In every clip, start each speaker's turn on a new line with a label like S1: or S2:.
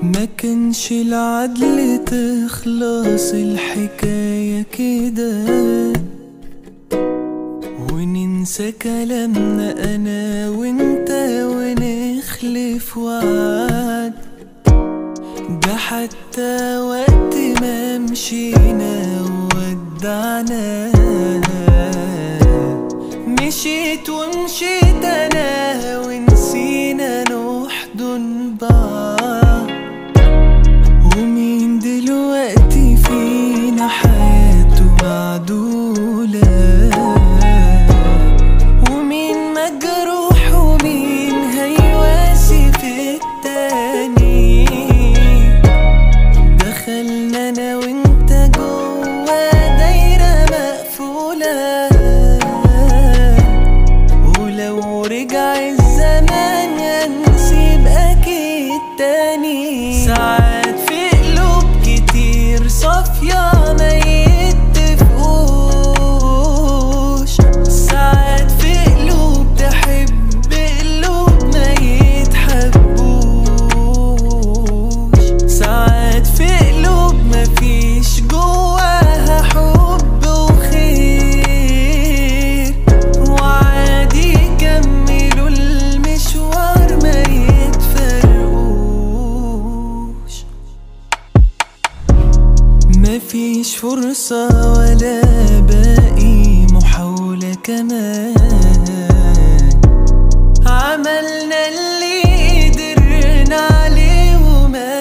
S1: ما كانش العدل تخلص الحكاية كده وننسى كلامنا أنا وانت ونخلف وعد ده حتى وقت ما مشينا وودعنا مشيت ومشيت أنا ونسينا نحضن بعض ومين دلوقتي فينا حياته معدولة ومين مجروح ومين هيواسي في التاني دخلنا انا وانت جوا دايرة مقفولة ولو رجع الزمان ينسيب اكيد تاني ساعات في قلوب كتير صافية ما يتفقوش ساعات في قلوب تحب قلوب ما يتحبوش ساعات في قلوب مفيش جواها حب وخير وعادي يكملوا المشوار ما يتفرقوش مفيش فرصة ولا باقي محاولة كمان عملنا اللي قدرنا عليه وما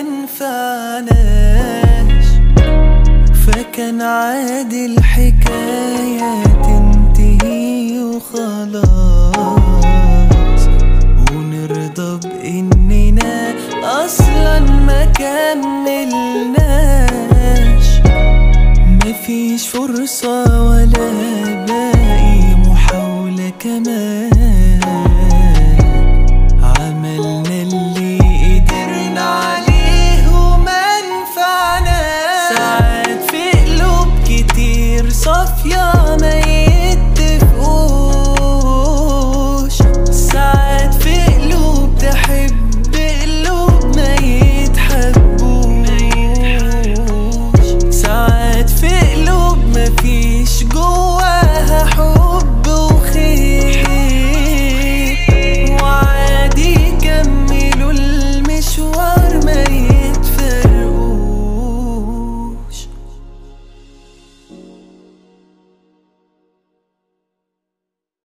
S1: نفعناش فكان عادي الحكاية تنتهي وخلاص ونرضى بإننا أصلا ما كملناش مفيش فرصة ولا باقي محاولة كمان